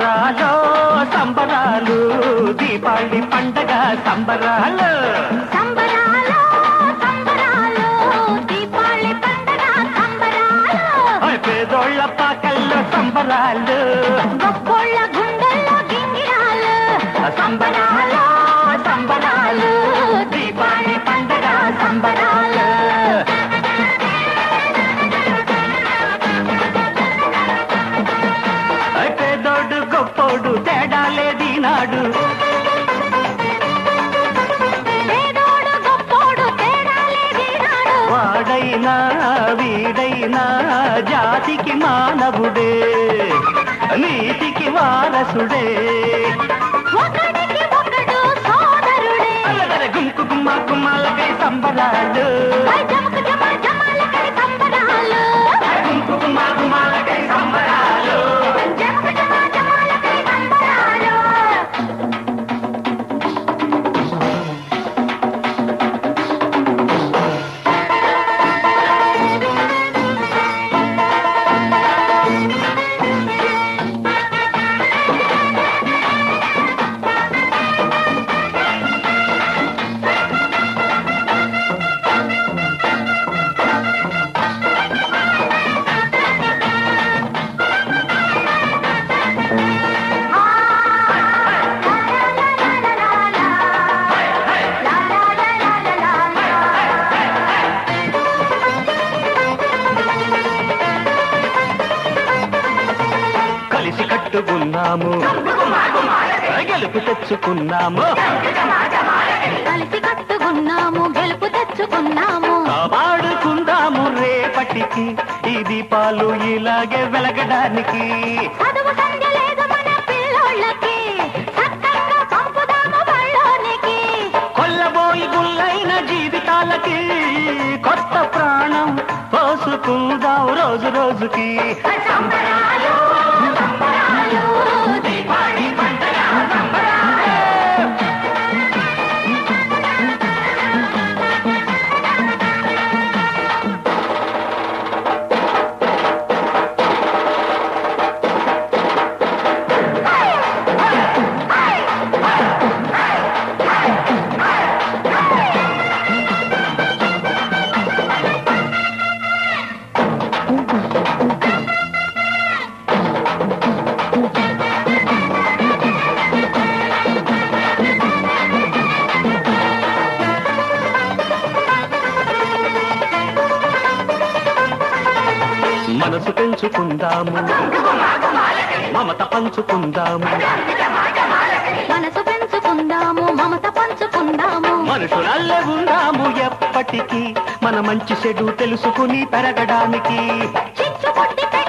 సంబరాలు సంబరాలు దీపావళి పండగ సంబరాలు సంబరాలు సంబరాలు దీపావళి పండగ సంబరాలు ఓయ్ పేదోళ్ళ పాకల్లో సంబరాలు గొప్పోళ్ళ గుండెల్లో గింగిరాలు సంబరాలు సంబరాలు దీపావళి పండగ సంబరాలు ఓయ్ పేదోడు గొప్పోడు తేడా లేది నాడు పేదోడు గొప్పోడు తేడా లేదీనాడు వాడైనా వీడైనా జాతికి మానవుడే నీతికి వారసుడే ఒకడికి ఒకడు సోదరుడే అల్లగల గుంకు గుమ్మ గుమ్మాలకై సంబరాలు ఐ జమకు జమ జమాలకై సంబరాలు గుంకు గుమ్మ గుమ్మాలకై సంబరాలు జమకు జమ జమాలకై సంబరాలు కలిసి కట్టుకున్నాము గెలుపు తెచ్చుకున్నాము కలిసి కట్టుకున్నాము గెలుపు తెచ్చుకున్నాము కాపాడుకుందాము రేపటికి ఈ దీపాలు ఇలాగే వెలగడానికి చదువు సంధ్య లేదు మన పిల్లోళ్ళకి సత్తంగా పంపుదాము బళ్ళోనికి కొల్లబోయి గుల్లైన జీవితాలకి కొత్త ప్రాణం పోసుకుందాం రోజు రోజుకి సంబరాలు సంబరాలు దీపావళి పండగ సంబరాలు మనసు పెంచుకుందాము మమత పంచుకుందాము మనసు పెంచుకుందాము మమత పంచుకుందాము మనుషులల్లే ఉందాము ఎప్పటికీ మన మంచి చెడు తెలుసుకుని పెరగడానికి చిచ్చు పుట్టి